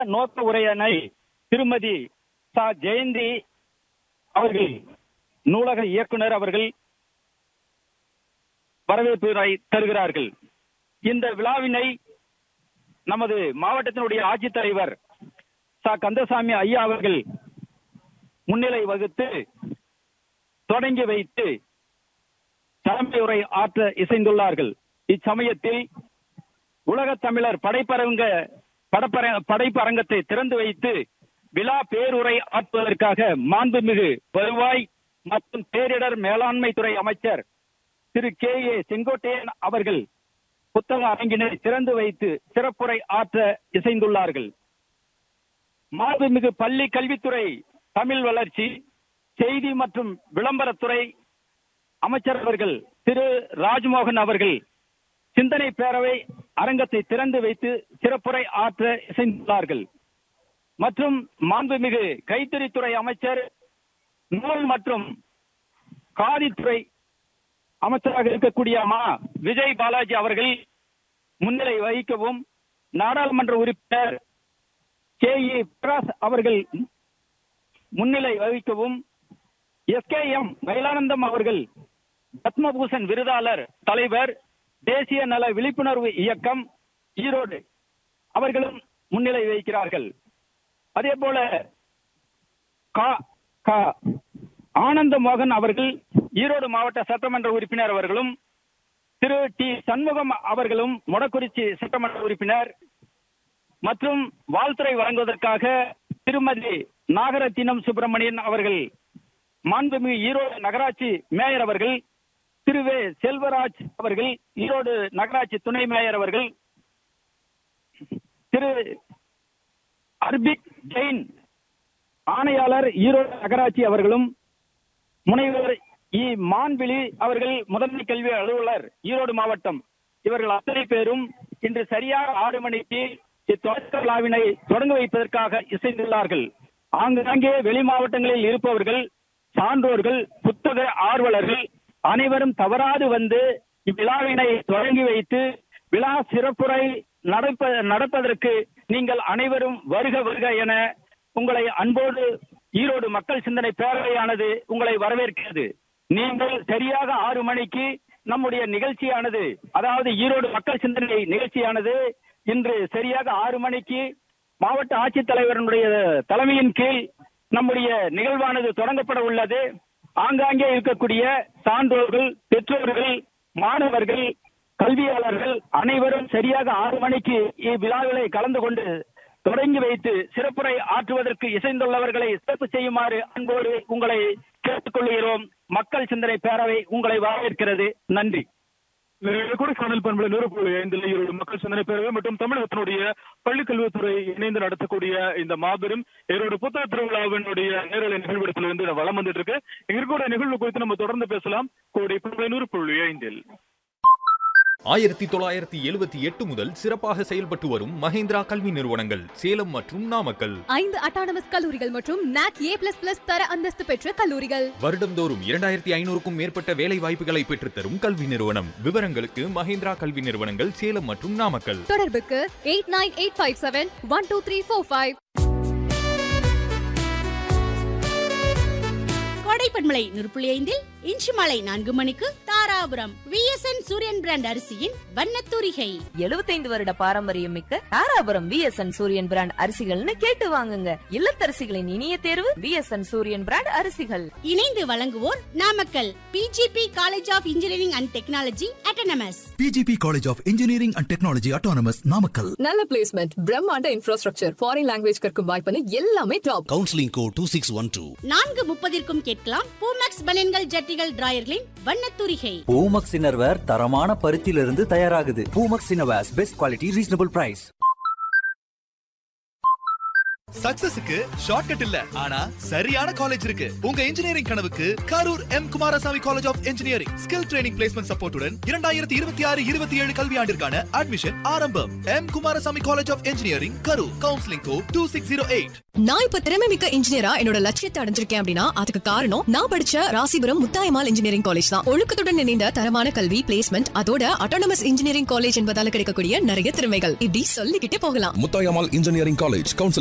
நோக்க உரையினை திருமதி ச ஜெயந்தி அவர்கள் நூலக இயக்குனர் அவர்கள் வரவேற்புரை தருகிறார்கள் இந்த விழாவினை நமது மாவட்டத்தினுடைய ஆட்சித்தலைவர் ச கந்தசாமி ஐயா அவர்கள் முன்னிலை வகுத்து தொடங்கி வைத்து தலைமை உரை ஆற்ற இசைந்துள்ளார்கள் இச்சமயத்தில் உலகத் தமிழர் படைப்பரங்க படப்பர படைப்பரங்கத்தை திறந்து வைத்து விழா பேருரை ஆற்றுவதற்காக மாண்புமிகு வருவாய் மற்றும் பேரிடர் மேலாண்மை துறை அமைச்சர் திரு கே ஏ செங்கோட்டையன் அவர்கள் புத்தக அரங்கினை திறந்து வைத்து சிறப்புரை ஆற்ற இசைந்துள்ளார்கள் மாண்புமிகு பள்ளி கல்வித்துறை தமிழ் வளர்ச்சி செய்தி மற்றும் விளம்பரத்துறை அமைச்சர் அவர்கள் திரு ராஜ்மோகன் அவர்கள் சிந்தனை பேரவை அரங்கத்தை திறந்து வைத்து சிறப்புரை ஆற்ற இசைந்துள்ளார்கள் மற்றும் மாண்புமிகு கைத்தறித்துறை அமைச்சர் நூல் மற்றும் காதித்துறை அமைச்சராக இருக்கக்கூடிய மா விஜய் பாலாஜி அவர்கள் முன்னிலை வகிக்கவும் நாடாளுமன்ற உறுப்பினர் கே இ பிரகாஷ் அவர்கள் முன்னிலை வகிக்கவும் எஸ்கேஎம் மயிலானந்தம் அவர்கள் பத்மபூஷன் விருதாளர் தலைவர் தேசிய நல விழிப்புணர்வு இயக்கம் ஈரோடு அவர்களும் முன்னிலை வகிக்கிறார்கள் அதே போல கா- கா- ஆனந்த மோகன் அவர்கள் ஈரோடு மாவட்ட சட்டமன்ற உறுப்பினர் அவர்களும் திரு டி சண்முகம் அவர்களும் மொடக்குறிச்சி சட்டமன்ற உறுப்பினர் மற்றும் வாழ்த்துறை வழங்குவதற்காக திருமதி நாகரத்தினம் சுப்பிரமணியன் அவர்கள் மாண்புமிகு ஈரோடு நகராட்சி மேயர் அவர்கள் திரு வே செல்வராஜ் அவர்கள் ஈரோடு நகராட்சி துணை மேயர் அவர்கள் திரு அர்பிக் ஜெயின் ஆணையாளர் ஈரோடு நகராட்சி அவர்களும் முனைவர் இ மான்விழி அவர்கள் முதன்மை கல்வி அலுவலர் ஈரோடு மாவட்டம் இவர்கள் அத்தனை பேரும் இன்று சரியாக ஆறு மணிக்கு இத்தொடக்க விழாவினை தொடங்க வைப்பதற்காக இசைந்துள்ளார்கள் ஆங்காங்கே வெளி மாவட்டங்களில் இருப்பவர்கள் சான்றோர்கள் புத்தக ஆர்வலர்கள் அனைவரும் தவறாது வந்து இவ்விழாவினை தொடங்கி வைத்து விழா சிறப்புரை நடப்ப நடப்பதற்கு நீங்கள் அனைவரும் வருக வருக என உங்களை அன்போடு ஈரோடு மக்கள் சிந்தனை பேரவையானது உங்களை வரவேற்கிறது நீங்கள் சரியாக ஆறு மணிக்கு நம்முடைய நிகழ்ச்சியானது அதாவது ஈரோடு மக்கள் சிந்தனை நிகழ்ச்சியானது இன்று சரியாக ஆறு மணிக்கு மாவட்ட ஆட்சித்தலைவருடைய தலைமையின் கீழ் நம்முடைய நிகழ்வானது தொடங்கப்பட உள்ளது ஆங்காங்கே இருக்கக்கூடிய சான்றோர்கள் பெற்றோர்கள் மாணவர்கள் கல்வியாளர்கள் அனைவரும் சரியாக ஆறு மணிக்கு இவ்விழாவிலே கலந்து கொண்டு தொடங்கி வைத்து சிறப்புரை ஆற்றுவதற்கு இசைந்துள்ளவர்களை சிறப்பு செய்யுமாறு அன்போடு உங்களை கேட்டுக்கொள்கிறோம் மக்கள் சிந்தனை பேரவை உங்களை வரவேற்கிறது நன்றி கூட சேனல் பண்புல நூறு புள்ளி ஐந்தில் ஈரோடு மக்கள் சிந்தனை பேரவை மற்றும் தமிழகத்தினுடைய பள்ளி கல்வித்துறை இணைந்து நடத்தக்கூடிய இந்த மாபெரும் ஈரோடு புத்தக திருவிழாவினுடைய நேரலை நிகழ்விடத்திலிருந்து வளம் வந்துட்டு இருக்கு இங்க இருக்கக்கூடிய நிகழ்வு குறித்து நம்ம தொடர்ந்து பேசலாம் கோடை பண்புல நூறு புள்ளி ஐந்தில் ஆயிரத்தி தொள்ளாயிரத்தி எழுபத்தி எட்டு முதல் சிறப்பாக செயல்பட்டு வரும் மஹேந்திரா கல்வி நிறுவனங்கள் சேலம் மற்றும் நாமக்கல் ஐந்து அட்டானமஸ் கல்லூரிகள் மற்றும் நாக் ஏ பிளஸ் பிளஸ் தர அந்தஸ்து பெற்ற கல்லூரிகள் வருடந்தோறும் இரண்டாயிரத்தி ஐநூறுக்கும் மேற்பட்ட வேலை வாய்ப்புகளை பெற்றுத்தரும் கல்வி நிறுவனம் விவரங்களுக்கு மஹேந்திரா கல்வி நிறுவனங்கள் சேலம் மற்றும் நாமக்கல் தொடர்புக்கு eight nine eight five seven one two three four five கோடைப்பண்மலை நூறு ஐந்தில் இன்று மாலை நான்கு மணிக்கு தாராபுரம் விஎஸ்என் சூரியன் பிராண்ட் அரிசியின் வண்ணத்தூரிகை 75 வருட பாரம்பரியம் மிக்க தாராபுரம் விஎஸ்என் சூரியன் பிராண்ட் அரிசிகள்னு கேட்டு வாங்குங்க இல்லத்தரசிகளின் இனிய தேர்வு விஎஸ்என் சூரியன் பிராண்ட் அரிசிகள் இணைந்து வழங்குவோர் Namakkal PGP college of engineering and technology autonomous PGP College of Engineering and Technology Autonomous Namakkal. நல்ல பிளேஸ்மெண்ட் பிரம்மாண்ட இன்ஃப்ராஸ்ட்ரக்சர் ஃபாரின் லாங்குவேஜ் கற்கும் வாய்ப்புன்னு எல்லாமே top counselling code two six one two நான்கு முப்பதிற்கும் கேட்கலாம் பூமேக்ஸ் பனியன்கள் ஜட்டிகள் டிராயர்களின் வண்ணத்தூரிகை பூமக்ஸ் இன்னர்வேர் தரமான பருத்தியிலிருந்து தயாராகுது Poomex innerwears best quality reasonable price சக்சஸுக்கு ஷார்ட்கட் இல்ல ஆனா சரியான காலேஜ் இருக்கு உங்க இன்ஜினியரிங் கனவுக்கு Karur M Kumarasamy college of engineering skill training placement சப்போர்ட்டுடன் இரண்டாயிரத்தி இருபத்தி ஆறு இருபத்தி ஏழு கல்வியாண்டிற்கான அட்மிஷன் ஆரம்பம் M Kumarasamy college of engineering Karur counselling code two six zero eight நான் இப்ப திறமை மிக்க இன்ஜினியரா என்னோட லட்சியத்தை அடைஞ்சிருக்கேன் அப்படின்னா அதுக்கு காரணம் நான் படிச்ச ராசிபுரம் முத்தாயமால் இன்ஜினியரிங் காலேஜ் தான் ஒழுக்கத்துடன் இணைந்த தரமான கல்வி பிளேஸ்மெண்ட் அதோட அட்டானமஸ் இன்ஜினியரிங் காலேஜ் என்பதால கிடைக்கக்கூடிய நிறைய திறமைகள் இப்படி சொல்லிக்கிட்டே போகலாம் முத்தாயமால் இன்ஜினியரிங் காலேஜ் கவுன்சில்